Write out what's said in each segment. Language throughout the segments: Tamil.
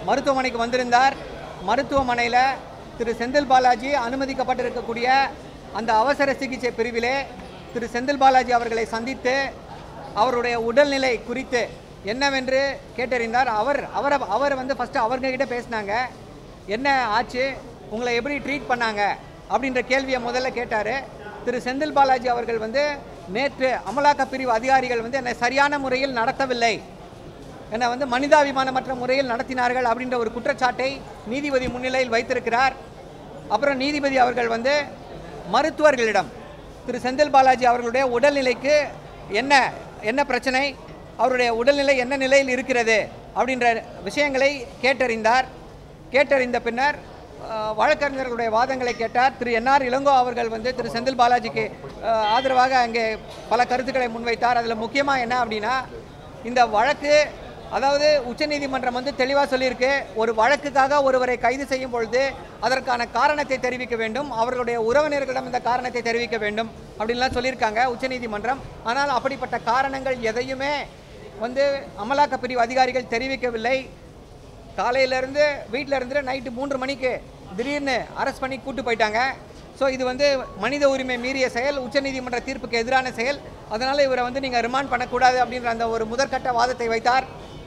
மருத்துவமனைக்கு வந்திருந்தார் மருத்துவமனையில் திரு செந்தில் பாலாஜி அனுமதிக்கப்பட்டிருக்கக்கூடிய அந்த அவசர சிகிச்சை பிரிவிலே திரு செந்தில் பாலாஜி அவர்களை சந்தித்து அவருடைய உடல்நிலை குறித்து என்னவென்று கேட்டறிந்தார் அவர் அவரை அவர் வந்து ஃபஸ்ட்டு அவர்கிட்ட பேசினாங்க என்ன ஆச்சு உங்களை எப்படி ட்ரீட் பண்ணாங்க அப்படின்ற கேள்வியை முதல்ல கேட்டார் திரு செந்தில் பாலாஜி அவர்கள் வந்து நேற்று அமலாக்க பிரிவு அதிகாரிகள் வந்து என்னை சரியான முறையில் நடத்தவில்லை என்னை வந்து மனிதாபிமானமற்ற முறையில் நடத்தினார்கள் அப்படின்ற ஒரு குற்றச்சாட்டை நீதிபதி முன்னிலையில் வைத்திருக்கிறார் அப்புறம் நீதிபதி அவர்கள் வந்து மருத்துவர்களிடம் திரு செந்தில் பாலாஜி அவர்களுடைய உடல்நிலைக்கு என்ன என்ன பிரச்சனை அவருடைய உடல்நிலை என்ன நிலையில் இருக்கிறது அப்படின்ற விஷயங்களை கேட்டறிந்தார் கேட்டறிந்த பின்னர் அஹ், வழக்கறிஞர்களுடைய வாதங்களை கேட்டார் திரு என்ஆர் இளங்கோ அவர்கள் வந்து திரு செந்தில் பாலாஜிக்கு அஹ், ஆதரவாக அங்கே பல கருத்துக்களை முன்வைத்தார் அதில் முக்கியமாக என்ன அப்படின்னா இந்த வழக்கு அதாவது உச்சநீதிமன்றம் வந்து தெளிவாக சொல்லியிருக்கு ஒரு வழக்குக்காக ஒருவரை கைது செய்யும் பொழுது அதற்கான காரணத்தை தெரிவிக்க வேண்டும் அவர்களுடைய உறவினர்களிடம் இந்த காரணத்தை தெரிவிக்க வேண்டும் அப்படின்லாம் சொல்லியிருக்காங்க உச்சநீதிமன்றம் ஆனால் அப்படிப்பட்ட காரணங்கள் எதையுமே வந்து அமலாக்க பிரிவு அதிகாரிகள் தெரிவிக்கவில்லை காலையிலேருந்து வீட்டில் இருந்து நைட்டு மூன்று மணிக்கு திடீர்னு அரெஸ்ட் பண்ணி கூட்டு போயிட்டாங்க ஸோ இது வந்து மனித உரிமை மீறிய செயல் உச்சநீதிமன்ற தீர்ப்புக்கு எதிரான செயல் அதனால் இவரை வந்து நீங்கள் ரிமாண்ட் பண்ணக்கூடாது அப்படின்ற அந்த ஒரு முதற்கட்ட வாதத்தை வைத்தார்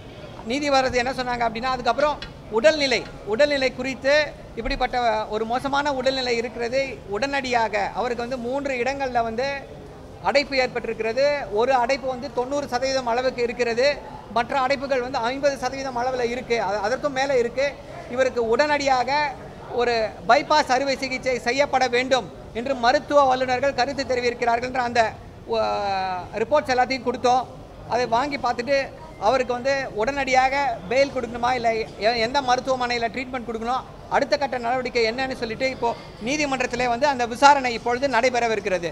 நீதிபதி என்ன சொன்னாங்க அப்படின்னா அதுக்கப்புறம் உடல்நிலை உடல்நிலை குறித்து இப்படிப்பட்ட ஒரு மோசமான உடல்நிலை இருக்கிறது உடனடியாக அவருக்கு வந்து மூன்று இடங்களில் வந்து அடைப்பு ஏற்பட்டிருக்கிறது ஒரு அடைப்பு வந்து தொண்ணூறு சதவீதம் அளவுக்கு இருக்கிறது மற்ற அடைப்புகள் வந்து ஐம்பது சதவீதம் அளவில் இருக்குது அது அதற்கும் மேலே இருக்குது இவருக்கு உடனடியாக ஒரு பைபாஸ் அறுவை சிகிச்சை செய்யப்பட வேண்டும் என்று மருத்துவ வல்லுநர்கள் கருத்து தெரிவிக்கிறார்கள்ன்ற அந்த ரிப்போர்ட்ஸ் எல்லாத்தையும் கொடுத்தோம் அதை வாங்கி பார்த்துட்டு அவருக்கு வந்து உடனடியாக பெயில் கொடுக்கணுமா இல்லை எ- எந்த மருத்துவமனையில் ட்ரீட்மெண்ட் கொடுக்கணும் அடுத்த கட்ட நடவடிக்கை என்னன்னு சொல்லிட்டு இப்போ நீதிமன்றத்திலே வந்து அந்த விசாரணை இப்பொழுது நடைபெறவிருக்கிறது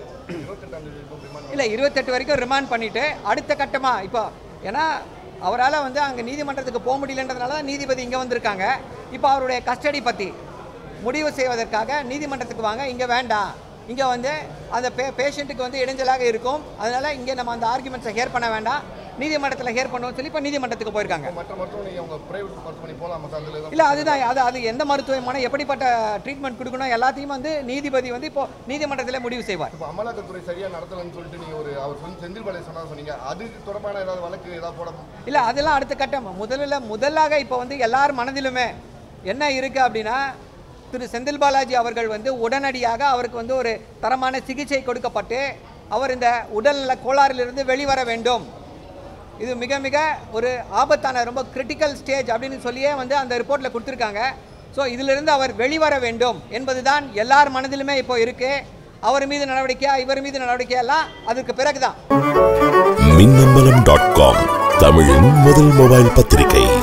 இல்லை இருபத்தெட்டு வரைக்கும் ரிமாண்ட் பண்ணிட்டு அடுத்த கட்டமாக இப்போ ஏன்னா அவரால் வந்து அங்கே நீதிமன்றத்துக்கு போக முடியலன்றதுனால தான் நீதிபதி இங்கே வந்திருக்காங்க இப்போ அவருடைய கஸ்டடி பற்றி முடிவு செய்வதற்காக நீதிமன்றத்துக்கு வாங்க இங்கே வேண்டாம் இங்கே வந்து அந்த பே பேஷண்ட்டுக்கு வந்து இடைஞ்சலாக இருக்கும் அதனால் இங்கே நம்ம அந்த ஆர்குமெண்ட்ஸை ஹேர் பண்ண வேண்டாம் நீதிமன்றத்தில் ஹேர் பண்ணுவோம்னு சொல்லி இப்போ நீதிமன்றத்துக்கு போயிருக்காங்க மற்ற மருத்துவமனை அவங்க பிரைவேட் மருத்துவமனை போகலாமா சார் அதில் இல்லை அதுதான் அது அது எந்த மருத்துவமனை எப்படிப்பட்ட ட்ரீட்மெண்ட் கொடுக்கணும் எல்லாத்தையும் வந்து நீதிபதி வந்து இப்போ நீதிமன்றத்திலே முடிவு செய்வார் இப்போ அமலாக்கத்துறை சரியா நடத்தலன்னு சொல்லிட்டு நீங்க ஒரு அவர் சொன்ன செந்தில் பாலாஜி சொன்னா சொன்னீங்க அது தொடர்பான ஏதாவது வழக்கு ஏதாவது போட இல்லை அதெல்லாம் அடுத்த கட்டம் முதல்ல முதலாக இப்போ வந்து எல்லார் மனதிலுமே என்ன இருக்குது அப்படின்னா திரு செந்தில் பாலாஜி அவர்கள் வந்து உடனடியாக அவருக்கு வந்து ஒரு தரமான சிகிச்சை கொடுக்கப்பட்டு அவர் இந்த உடல்நல கோளாறிலிருந்து வெளிவர வேண்டும் இது மிக மிக ஒரு ஆபத்தான ரொம்ப கிரிட்டிக்கல் ஸ்டேஜ் அப்படின்னு சொல்லியே வந்து அந்த ரிப்போர்ட்டில் கொடுத்துருக்காங்க ஸோ இதிலிருந்து அவர் வெளிவர வேண்டும் என்பதுதான் எல்லார் மனதிலுமே இப்போ இருக்குது அவர் மீது நடவடிக்கையா இவர் மீது நடவடிக்கையா எல்லாம் அதுக்கு பிறகுதான் மின்னம்பலம் டாட் காம் தமிழின் முதல் மொபைல் பத்திரிகை